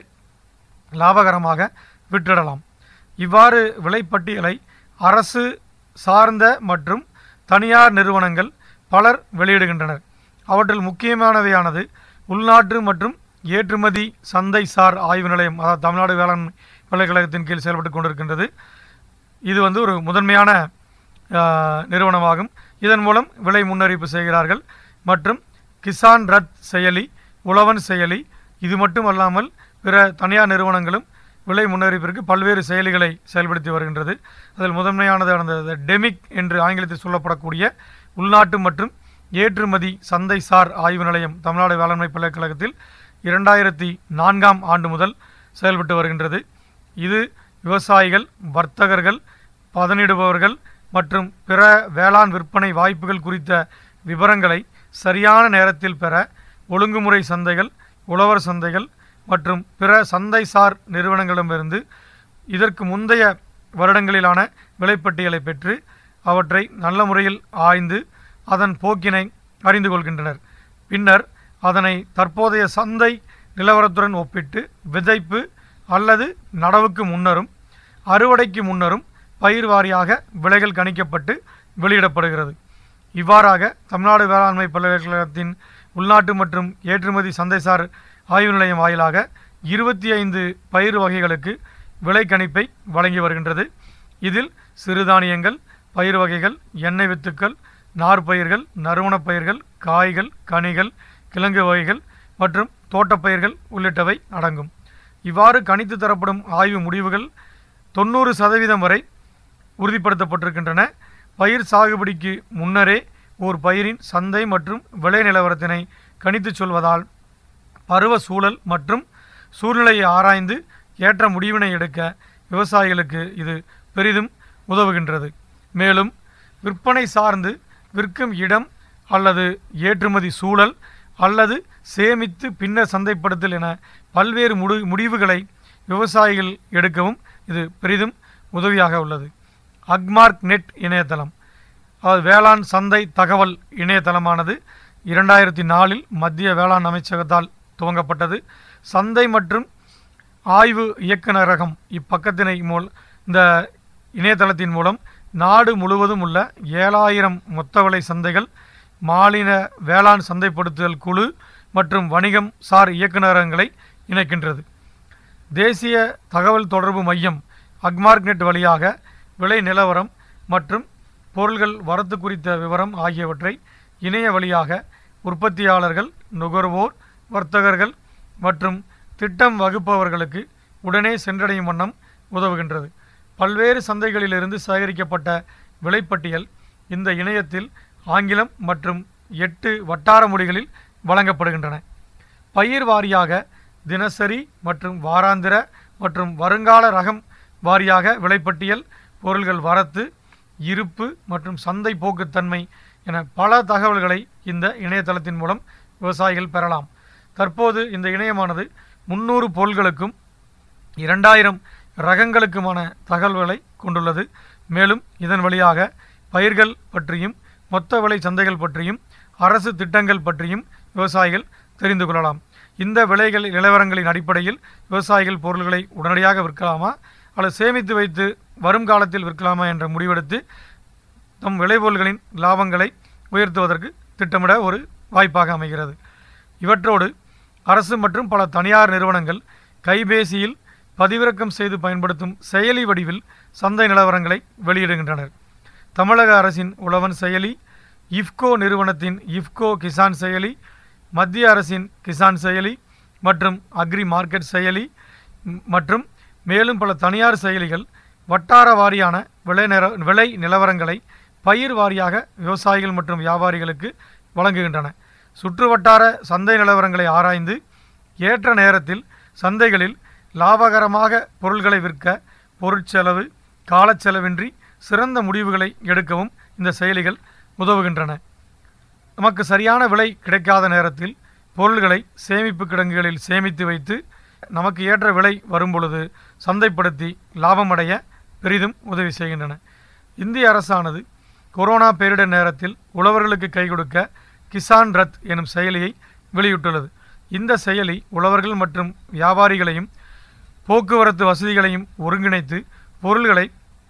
லாபகரமாக விற்றிடலாம் இவ்வாறு விலைப்பட்டியலை அரசு சார்ந்த மற்றும் தனியார் நிறுவனங்கள் பலர் வெளியிடுகின்றனர் அவற்றில் முக்கியமானவையானது உள்நாட்டு மற்றும் ஏற்றுமதி சந்தை சார் ஆய்வு நிலையம் அதாவது தமிழ்நாடு வேளாண் பல்கலைக்கழகத்தின் கீழ் செயல்பட்டு கொண்டிருக்கின்றது இது வந்து ஒரு முதன்மையான ஆஹ், நிறுவனமாகும் இதன் மூலம் விலை முன்னறிவிப்பு செய்கிறார்கள் மற்றும் கிசான் ரத் செயலி உழவன் செயலி இது மட்டும் அல்லாமல் பிற தனியார் நிறுவனங்களும் விலை முன்னறிவிப்பிற்கு பல்வேறு செயலிகளை செயல்படுத்தி வருகின்றது அதில் முதன்மையானது அந்த டெமிக் என்று ஆங்கிலத்தில் சொல்லப்படக்கூடிய உள்நாட்டு மற்றும் ஏற்றுமதி சந்தை சார் ஆய்வு நிலையம் தமிழ்நாடு வேளாண்மை பல்கலைக்கழகத்தில் இரண்டாயிரத்தி நான்காம் ஆண்டு முதல் செயல்பட்டு வருகின்றது இது விவசாயிகள் வர்த்தகர்கள் பதனிடுபவர்கள் மற்றும் பிற வேளாண் விற்பனை வாய்ப்புகள் குறித்த விவரங்களை சரியான நேரத்தில் பெற ஒழுங்குமுறை சந்தைகள் உழவர் சந்தைகள் மற்றும் பிற சந்தைசார் நிறுவனங்களிடமிருந்து இதற்கு முந்தைய வருடங்களிலான விலைப்பட்டியலை பெற்று அவற்றை நல்ல முறையில் ஆய்ந்து அதன் போக்கினை அறிந்து கொள்கின்றனர் பின்னர் அதனை தற்போதைய சந்தை நிலவரத்துடன் ஒப்பிட்டு விதைப்பு அல்லது நடவுக்கு முன்னரும் அறுவடைக்கு முன்னரும் பயிர் வாரியாக விலைகள் கணிக்கப்பட்டு வெளியிடப்படுகிறது இவ்வாறாக தமிழ்நாடு வேளாண்மை பல்கலைக்கழகத்தின் உள்நாட்டு மற்றும் ஏற்றுமதி சந்தைசார் ஆய்வு நிலையம் வாயிலாக இருபத்தி ஐந்து பயிர் வகைகளுக்கு விலை கணிப்பை வழங்கி வருகின்றது இதில் சிறுதானியங்கள் பயிர் வகைகள் எண்ணெய் வித்துக்கள் நார்ப்பயிர்கள் நறுமணப் பயிர்கள் காய்கள் கனிகள் கிழங்கு வகைகள் மற்றும் தோட்டப்பயிர்கள் உள்ளிட்டவை அடங்கும் இவ்வாறு கணித்து தரப்படும் ஆய்வு முடிவுகள் தொண்ணூறு சதவீதம் வரை உறுதிப்படுத்தப்பட்டிருக்கின்றன பயிர் சாகுபடிக்கு முன்னரே ஒரு பயிரின் சந்தை மற்றும் விலை நிலவரத்தினை கணித்துச் சொல்வதால் பருவ சூழல் மற்றும் சூழ்நிலையை ஆராய்ந்து ஏற்ற முடிவினை எடுக்க விவசாயிகளுக்கு இது பெரிதும் உதவுகின்றது மேலும் விற்பனை சார்ந்து விற்கும் இடம் அல்லது ஏற்றுமதி சூழல் அல்லது சேமித்து பின்னர் சந்தைப்படுத்தல் என பல்வேறு முடி முடிவுகளை விவசாயிகள் எடுக்கவும் இது பெரிதும் உதவியாக உள்ளது அக்மார்க் நெட் இணையதளம் அதாவது வேளாண் சந்தை தகவல் இணையதளமானது இரண்டாயிரத்தி நாலில் மத்திய வேளாண் அமைச்சகத்தால் துவங்கப்பட்டது சந்தை மற்றும் ஆய்வு இயக்குநரகம் இப்பக்கத்தினை மூல் இந்த இணையதளத்தின் மூலம் நாடு முழுவதும் உள்ள ஏழாயிரம் மொத்த விலை சந்தைகள் மாநில வேளாண் சந்தைப்படுத்துதல் குழு மற்றும் வணிகம் சார் இயக்குநரகங்களை இணைக்கின்றது தேசிய தகவல் தொடர்பு மையம் அக்மார்க்நெட் வழியாக விலை நிலவரம் மற்றும் பொருள்கள் வரத்து குறித்த விவரம் ஆகியவற்றை இணைய வழியாக உற்பத்தியாளர்கள் நுகர்வோர் வர்த்தகர்கள் மற்றும் திட்டம் வகுப்பவர்களுக்கு உடனே சென்றடையும் வண்ணம் உதவுகின்றது பல்வேறு சந்தைகளிலிருந்து சேகரிக்கப்பட்ட விலைப்பட்டியல் இந்த இணையத்தில் ஆங்கிலம் மற்றும் எட்டு வட்டார மொழிகளில் வழங்கப்படுகின்றன பயிர் வாரியாக தினசரி மற்றும் வாராந்திர மற்றும் வருங்கால ரகம் வாரியாக விலைப்பட்டியல் பொருள்கள் வரத்து இருப்பு மற்றும் சந்தை போக்குத்தன்மை என பல தகவல்களை இந்த இணையதளத்தின் மூலம் விவசாயிகள் பெறலாம் தற்போது இந்த இணையமானது முந்நூறு பொருள்களுக்கும் இரண்டாயிரம் ரகங்களுக்குமான தகவல்களை கொண்டுள்ளது மேலும் இதன் வழியாக பயிர்கள் பற்றியும் மொத்த விலை சந்தைகள் பற்றியும் அரசு திட்டங்கள் பற்றியும் விவசாயிகள் தெரிந்து கொள்ளலாம் இந்த விலைகள் நிலவரங்களின் அடிப்படையில் விவசாயிகள் பொருள்களை உடனடியாக விற்கலாமா அல்லது சேமித்து வைத்து வரும் காலத்தில் விற்கலாமா என்ற முடிவெடுத்து தம் விளைபொருள்களின் லாபங்களை உயர்த்துவதற்கு திட்டமிட ஒரு வாய்ப்பாக அமைகிறது இவற்றோடு அரசு மற்றும் பல தனியார் நிறுவனங்கள் கைபேசியில் பதிவிறக்கம் செய்து பயன்படுத்தும் செயலி வடிவில் சந்தை நிலவரங்களை வெளியிடுகின்றனர் தமிழக அரசின் உழவன் செயலி இஃப்கோ நிறுவனத்தின் இஃப்கோ கிசான் செயலி மத்திய அரசின் கிசான் செயலி மற்றும் அக்ரி மார்க்கெட் செயலி ம், மற்றும் மேலும் பல தனியார் செயலிகள் வட்டார வாரியான விலை நிற விலை நிலவரங்களை பயிர் வாரியாக விவசாயிகள் மற்றும் வியாபாரிகளுக்கு வழங்குகின்றன சுற்றுவட்டார சந்தை நிலவரங்களை ஆராய்ந்து ஏற்ற நேரத்தில் சந்தைகளில் லாபகரமாக பொருள்களை விற்க பொருட்செலவு காலச்செலவின்றி சிறந்த முடிவுகளை எடுக்கவும் இந்த செயலிகள் உதவுகின்றன நமக்கு சரியான விலை கிடைக்காத நேரத்தில் பொருள்களை சேமிப்பு கிடங்குகளில் சேமித்து வைத்து நமக்கு ஏற்ற விலை வரும்பொழுது சந்தைப்படுத்தி லாபமடைய பெரிதும் உதவி செய்கின்றன இந்திய அரசானது கொரோனா பேரிடர் நேரத்தில் உழவர்களுக்கு கை கொடுக்க கிசான் ரத் எனும் செயலியை வெளியிட்டுள்ளது இந்த செயலி உழவர்கள் மற்றும் வியாபாரிகளையும் போக்குவரத்து வசதிகளையும் ஒருங்கிணைத்து பொருள்களை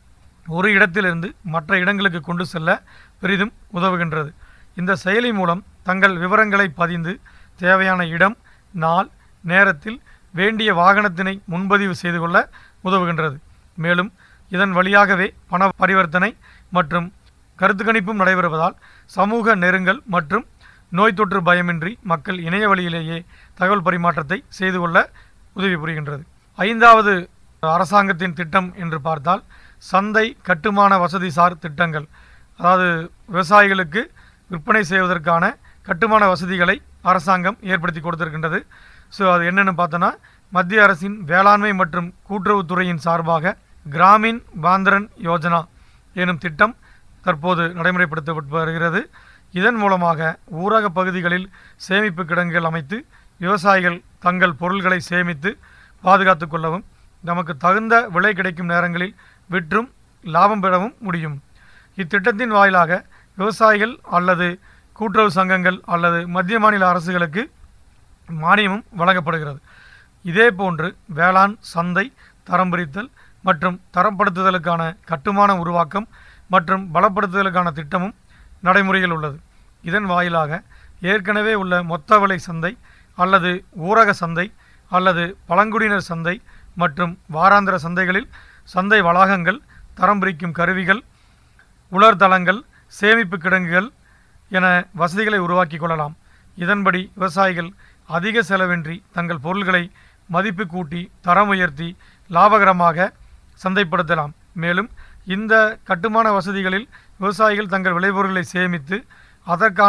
ஒரு இடத்திலிருந்து மற்ற இடங்களுக்கு கொண்டு செல்ல பெரிதும் உதவுகின்றது இந்த செயலி மூலம் தங்கள் விவரங்களை பதிந்து தேவையான இடம் நாள் நேரத்தில் வேண்டிய வாகனத்தினை முன்பதிவு செய்து கொள்ள உதவுகின்றது மேலும் இதன் வழியாகவே பண பரிவர்த்தனை மற்றும் கருத்து கணிப்பும் நடைபெறுவதால் சமூக நெருங்கல் மற்றும் நோய் தொற்று பயமின்றி மக்கள் இணைய வழியிலேயே தகவல் பரிமாற்றத்தை செய்து கொள்ள உதவி புரிகின்றது ஐந்தாவது அரசாங்கத்தின் திட்டம் என்று பார்த்தால் சந்தை கட்டுமான வசதிசார் திட்டங்கள் அதாவது விவசாயிகளுக்கு விற்பனை செய்வதற்கான கட்டுமான வசதிகளை அரசாங்கம் ஏற்படுத்தி கொடுத்திருக்கின்றது ஸோ அது என்னென்னு பார்த்தோன்னா மத்திய அரசின் வேளாண்மை மற்றும் கூட்டுறவுத்துறையின் சார்பாக கிராமின் பாந்திரன் யோஜனா எனும் திட்டம் தற்போது நடைமுறைப்படுத்தப்பட்டு வருகிறது இதன் மூலமாக ஊரக பகுதிகளில் சேமிப்பு கிடங்குகள் அமைத்து விவசாயிகள் தங்கள் பொருள்களை சேமித்து பாதுகாத்து கொள்ளவும் நமக்கு தகுந்த விலை கிடைக்கும் நேரங்களில் விற்றும் லாபம் பெறவும் முடியும் இத்திட்டத்தின் வாயிலாக விவசாயிகள் அல்லது கூட்டுறவு சங்கங்கள் அல்லது மத்திய மாநில அரசுகளுக்கு மானியமும் வழங்கப்படுகிறது இதேபோன்று வேளாண் சந்தை தரம் பிரித்தல் மற்றும் தரப்படுத்துதலுக்கான கட்டுமான உருவாக்கம் மற்றும் பலப்படுத்துதலுக்கான திட்டமும் நடைமுறையில் உள்ளது இதன் வாயிலாக ஏற்கனவே உள்ள மொத்த விலை சந்தை அல்லது ஊரக சந்தை அல்லது பழங்குடியினர் சந்தை மற்றும் வாராந்திர சந்தைகளில் சந்தை வளாகங்கள் தரம் பிரிக்கும் கருவிகள் உலர்தளங்கள் சேமிப்பு கிடங்குகள் என வசதிகளை உருவாக்கி கொள்ளலாம் இதன்படி விவசாயிகள் அதிக செலவின்றி தங்கள் பொருள்களை மதிப்பு கூட்டி தரம் உயர்த்தி லாபகரமாக சந்தைப்படுத்தலாம் மேலும் இந்த கட்டுமான வசதிகளில் விவசாயிகள் தங்கள் விளைபொருட்களை சேமித்து அதற்கான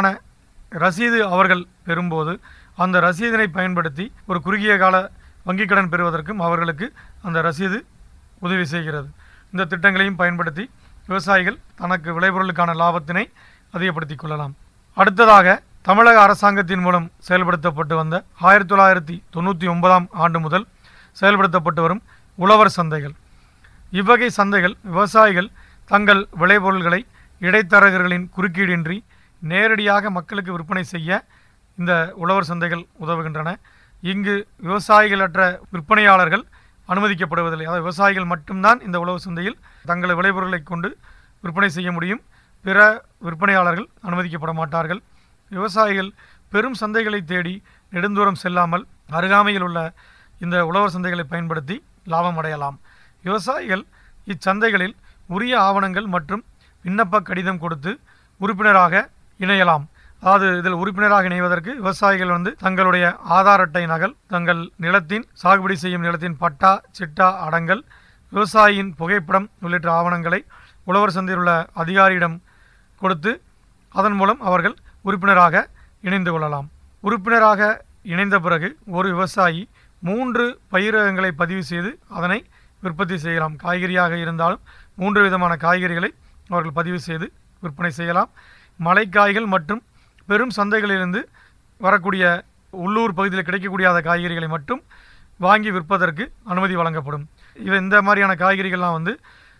ரசீது அவர்கள் பெறும்போது அந்த ரசீதினை பயன்படுத்தி ஒரு குறுகிய கால வங்கிக் கடன் பெறுவதற்கும் அவர்களுக்கு அந்த ரசீது உதவி செய்கிறது இந்த திட்டங்களையும் பயன்படுத்தி விவசாயிகள் தனக்கு விளைபொருளுக்கான லாபத்தினை அதிகப்படுத்திக் கொள்ளலாம் அடுத்ததாக தமிழக அரசாங்கத்தின் மூலம் செயல்படுத்தப்பட்டு வந்த ஆயிரத்தி தொள்ளாயிரத்தி தொண்ணூற்றி ஒன்பதாம் ஆண்டு முதல் செயல்படுத்தப்பட்டு வரும் உழவர் சந்தைகள் இவ்வகை சந்தைகள் விவசாயிகள் தங்கள் விளைபொருள்களை இடைத்தரகர்களின் குறுக்கீடின்றி நேரடியாக மக்களுக்கு விற்பனை செய்ய இந்த உழவர் சந்தைகள் உதவுகின்றன இங்கு விவசாயிகளற்ற விற்பனையாளர்கள் அனுமதிக்கப்படுவதில்லை அதாவது விவசாயிகள் மட்டும்தான் இந்த உழவு சந்தையில் தங்கள் விளைபொருளை கொண்டு விற்பனை செய்ய முடியும் பிற விற்பனையாளர்கள் அனுமதிக்கப்பட மாட்டார்கள் விவசாயிகள் பெரும் சந்தைகளை தேடி நெடுந்தூரம் செல்லாமல் அருகாமையில் உள்ள இந்த உழவர் சந்தைகளை பயன்படுத்தி லாபம் அடையலாம் விவசாயிகள் இச்சந்தைகளில் உரிய ஆவணங்கள் மற்றும் விண்ணப்ப கடிதம் கொடுத்து உறுப்பினராக இணையலாம் அதாவது இதில் உறுப்பினராக இணைவதற்கு விவசாயிகள் வந்து தங்களுடைய ஆதார் அட்டை நகல் தங்கள் நிலத்தின் சாகுபடி செய்யும் நிலத்தின் பட்டா சிட்டா அடங்கல் விவசாயியின் புகைப்படம் உள்ளிட்ட ஆவணங்களை உழவர் சந்தையில் உள்ள அதிகாரியிடம் கொடுத்து அதன் மூலம் அவர்கள் உறுப்பினராக இணைந்து கொள்ளலாம் உறுப்பினராக இணைந்த பிறகு ஒரு விவசாயி மூன்று பயிரகங்களை பதிவு செய்து அதனை விற்பத்தி செய்யலாம் காய்கறியாக இருந்தாலும் மூன்று விதமான காய்கறிகளை அவர்கள் பதிவு செய்து விற்பனை செய்யலாம் மலைக்காய்கள் மற்றும் பெரும் சந்தைகளிலிருந்து வரக்கூடிய உள்ளூர் பகுதியில் கிடைக்கக்கூடியாத காய்கறிகளை மட்டும் வாங்கி விற்பதற்கு அனுமதி வழங்கப்படும் இவை இந்த மாதிரியான காய்கறிகள்லாம் வந்து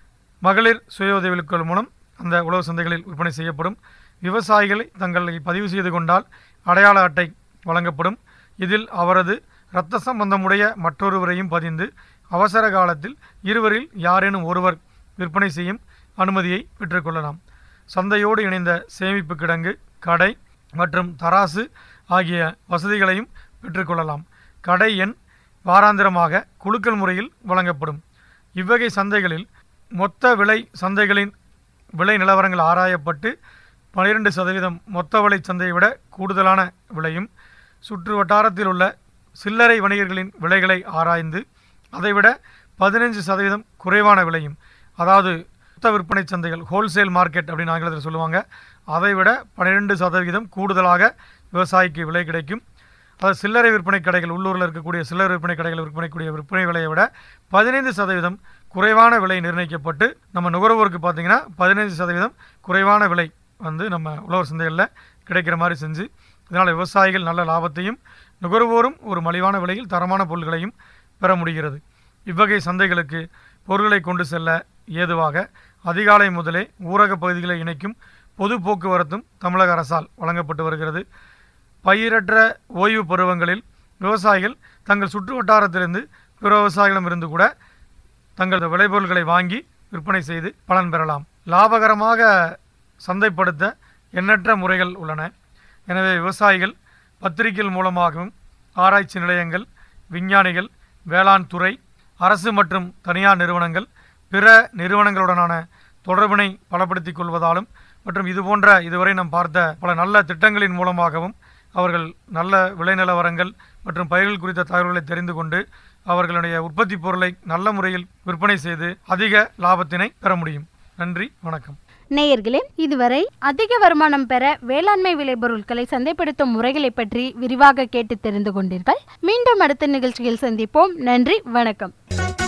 மகளிர் சுய உதவிக்குழு மூலம் அந்த உழவு சந்தைகளில் விற்பனை செய்யப்படும் விவசாயிகளை தங்களை பதிவு செய்து கொண்டால் அடையாள அட்டை வழங்கப்படும் இதில் அவரது இரத்த சம்பந்தமுடைய மற்றொருவரையும் பதிந்து அவசர காலத்தில் இருவரில் யாரேனும் ஒருவர் விற்பனை செய்யும் அனுமதியை பெற்றுக்கொள்ளலாம் சந்தையோடு இணைந்த சேமிப்பு கிடங்கு கடை மற்றும் தராசு ஆகிய வசதிகளையும் பெற்றுக்கொள்ளலாம் கடை எண் வாராந்திரமாக குலுக்கல் முறையில் வழங்கப்படும் இவ்வகை சந்தைகளில் மொத்த விலை சந்தைகளின் விலை நிலவரங்கள் ஆராயப்பட்டு பனிரெண்டு சதவீதம் மொத்த விலை சந்தையை விட கூடுதலான விலையும் சுற்று வட்டாரத்தில் உள்ள சில்லறை வணிகர்களின் விலைகளை ஆராய்ந்து அதைவிட பதினஞ்சு சதவீதம் குறைவான விலையும் அதாவது மொத்த விற்பனை சந்தைகள் ஹோல்சேல் மார்க்கெட் அப்படின்னு ஆங்கிலத்தில் சொல்லுவாங்க அதைவிட பன்னிரெண்டு சதவீதம் கூடுதலாக விவசாயிக்கு விலை கிடைக்கும் அது சில்லறை விற்பனை கடைகள் உள்ளூரில் இருக்கக்கூடிய சில்லறை விற்பனை கடைகள் விற்பனைக்கூடிய விற்பனை விலையை விட பதினைந்து சதவீதம் குறைவான விலை நிர்ணயிக்கப்பட்டு நம்ம நுகர்வோருக்கு பார்த்தீங்கன்னா பதினைந்து சதவீதம் குறைவான விலை வந்து நம்ம உழவர் சந்தைகளில் கிடைக்கிற மாதிரி செஞ்சு இதனால் விவசாயிகள் நல்ல லாபத்தையும் நுகர்வோரும் ஒரு மலிவான விலையில் தரமான பொருட்களையும் பெற முடிகிறது இவ்வகை சந்தைகளுக்கு பொருட்களை கொண்டு செல்ல ஏதுவாக அதிகாலை முதலே ஊரக பகுதிகளை இணைக்கும் பொது போக்குவரத்தும் தமிழக அரசால் வழங்கப்பட்டு வருகிறது பயிரற்ற ஓய்வு பருவங்களில் விவசாயிகள் தங்கள் சுற்று வட்டாரத்திலிருந்து பிற விவசாயிகளிடமிருந்து கூட தங்கள் விளைபொருட்களை வாங்கி விற்பனை செய்து பலன் பெறலாம் லாபகரமாக சந்தைப்படுத்த எண்ணற்ற முறைகள் உள்ளன எனவே விவசாயிகள் பத்திரிகைகள் மூலமாகவும் ஆராய்ச்சி நிலையங்கள் விஞ்ஞானிகள் வேளாண் துறை அரசு மற்றும் தனியார் நிறுவனங்கள் பிற நிறுவனங்களுடனான தொடர்பினை பலப்படுத்திக் கொள்வதாலும் மற்றும் இதுபோன்ற இதுவரை நாம் பார்த்த பல நல்ல திட்டங்களின் மூலமாகவும் அவர்கள் நல்ல விளை நிலவரங்கள் மற்றும் பயிர்கள் குறித்த தகவல்களை தெரிந்து கொண்டு அவர்களுடைய உற்பத்தி பொருளை நல்ல முறையில் விற்பனை செய்து அதிக லாபத்தினை பெற முடியும் நன்றி வணக்கம் நேயர்களே இதுவரை அதிக வருமானம் பெற வேளாண்மை விளைபொருட்களை சந்தைப்படுத்தும் முறைகளை பற்றி விரிவாக கேட்டு தெரிந்து கொண்டீர்கள் மீண்டும் அடுத்த நிகழ்ச்சியில் சந்திப்போம் நன்றி வணக்கம்